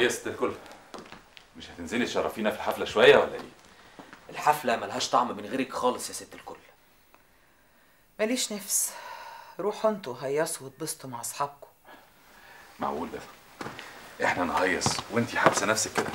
ايه يا ست الكل مش هتنزلي تشرفينا في الحفله شويه ولا ايه الحفلة ملهاش طعم من غيرك خالص يا ست الكل ماليش نفس روحوا انتوا هيصوا واتبسطوا مع اصحابكم معقول ده احنا نهيص وانتي حابسه نفسك كده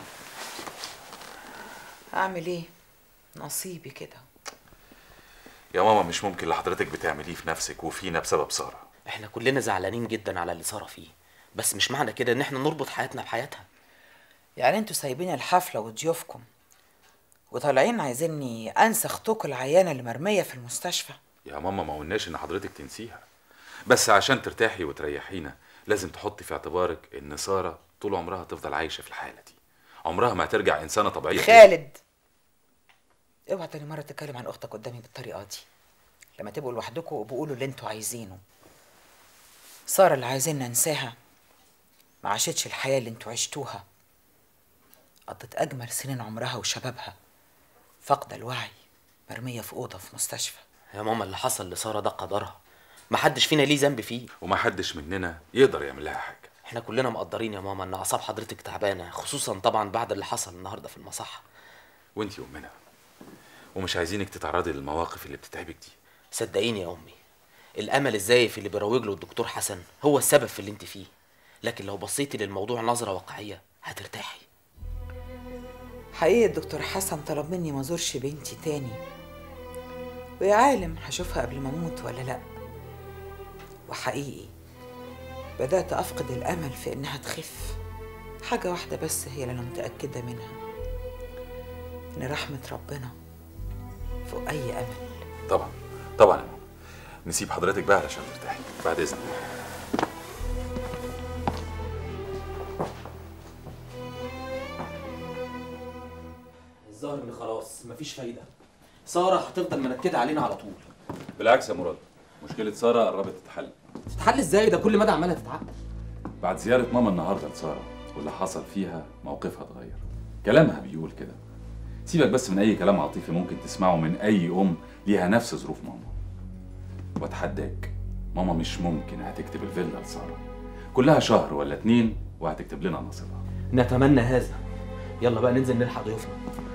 اعمل ايه نصيبي كده يا ماما مش ممكن اللي حضرتك بتعمليه في نفسك وفينا بسبب ساره احنا كلنا زعلانين جدا على اللي سارة فيه بس مش معنى كده ان احنا نربط حياتنا بحياتها يعني انتوا سايبين الحفله وضيوفكم وطالعين عايزيني انسى اختكم العيانه اللي مرميه في المستشفى يا ماما ما قلناش ان حضرتك تنسيها بس عشان ترتاحي وتريحينا لازم تحطي في اعتبارك ان ساره طول عمرها تفضل عايشه في الحاله دي عمرها ما هترجع انسانه طبيعيه خالد اوعى تاني مره تتكلم عن اختك قدامي بالطريقه دي لما تبقوا لوحدكم وبقولوا اللي انتوا عايزينه ساره اللي عايزين ننساها ما عاشتش الحياه اللي انتوا عشتوها قضت اجمل سنين عمرها وشبابها فاقده الوعي مرميه في اوضه في مستشفى يا ماما اللي حصل لسارة ده قدرها محدش فينا ليه ذنب فيه وما حدش مننا يقدر يعمل لها حاجه احنا كلنا مقدرين يا ماما ان اعصاب حضرتك تعبانة خصوصا طبعا بعد اللي حصل النهارده في المصحة وانتي امنا ومش عايزينك تتعرضي للمواقف اللي بتتعبك دي صدقيني يا امي الامل الزايف اللي بيروج له الدكتور حسن هو السبب في اللي انت فيه لكن لو بصيتي للموضوع نظرة واقعية هترتاحي حقيقي الدكتور حسن طلب مني ما ازورش بنتي تاني ويا عالم هشوفها قبل ما اموت ولا لا وحقيقي بدأت أفقد الأمل في إنها تخف حاجة واحدة بس هي اللي أنا متأكدة منها إن رحمة ربنا فوق أي أمل طبعا طبعا يا ماما نسيب حضرتك بقى علشان ترتاحي بعد اذنك الظاهر ان خلاص مفيش فايدة سارة هتفضل منكدة علينا على طول بالعكس يا مراد مشكله ساره قربت تتحل تتحل ازاي ده كل مدى عمالة تتعقد بعد زياره ماما النهارده لساره واللي حصل فيها موقفها اتغير كلامها بيقول كده سيبك بس من اي كلام عاطفي ممكن تسمعه من اي ام ليها نفس ظروف ماما واتحداك ماما مش ممكن هتكتب الفيلا لساره كلها شهر ولا اتنين وهتكتب لنا نصيبها نتمنى هذا يلا بقى ننزل نلحق ضيوفنا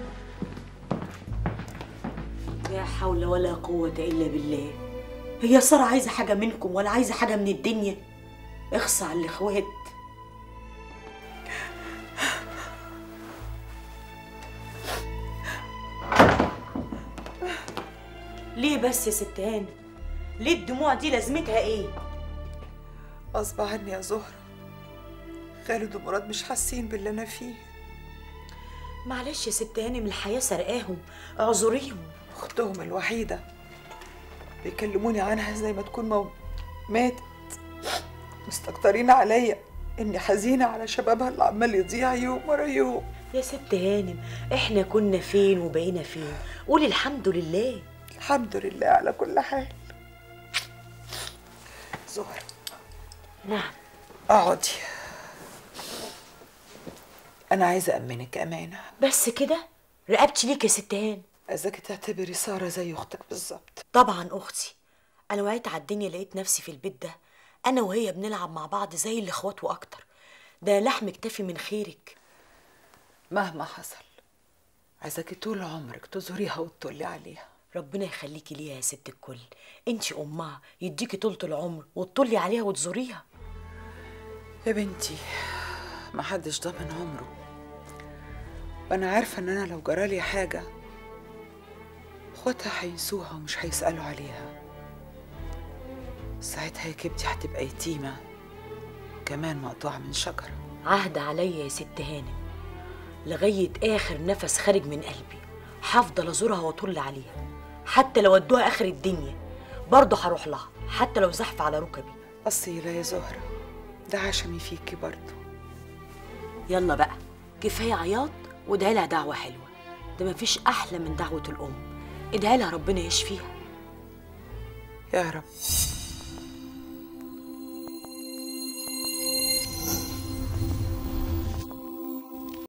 لا حول ولا قوة إلا بالله هي سارة عايزة حاجة منكم ولا عايزة حاجة من الدنيا اخصى على الإخوات ليه بس يا ست هاني ليه الدموع دي لازمتها ايه غصب عني يا زهرة خالد ومراد مش حاسين باللي أنا فيه معلش يا ست هانم الحياة سرقاهم اعذريهم أختهم الوحيدة بيكلموني عنها زي ما تكون مو... ماتت مستكترين عليا إني حزينة على شبابها اللي عمال يضيع يوم ورا يوم يا ست هانم احنا كنا فين وبقينا فين قولي الحمد لله الحمد لله على كل حال زهرة نعم اقعدي أنا عايزة أأمنك أمانة بس كده رقبتي ليك يا ست هانم عايزاك تعتبري سارة زي أختك بالظبط طبعا اختي انا وعيت على الدنيا لقيت نفسي في البيت ده انا وهي بنلعب مع بعض زي الاخوات واكتر ده لحم اكتفي من خيرك مهما حصل عايزاكي طول عمرك تزوريها وتطلي عليها ربنا يخليكي ليها يا ست الكل انتي امها يديكي طولة العمر وتطلي عليها وتزوريها يا بنتي محدش ضامن عمره وانا عارفه ان انا لو جرالي حاجه اخواتها هينسوها ومش هيسالوا عليها ساعتها يا كبدي هتبقى يتيمه كمان مقطوعه من شجره عهد عليا يا ست هانم لغاية آخر نفس خارج من قلبي هفضل أزورها وأطل عليها حتى لو ودوها آخر الدنيا برضه هروح لها حتى لو زحف على ركبي اصيله يا زهره ده عشمي فيكي برضه يلا بقى كفاية عياط وادعي لها دعوة حلوة ده مفيش أحلى من دعوة الأم ادعي لها ربنا يشفيها يا رب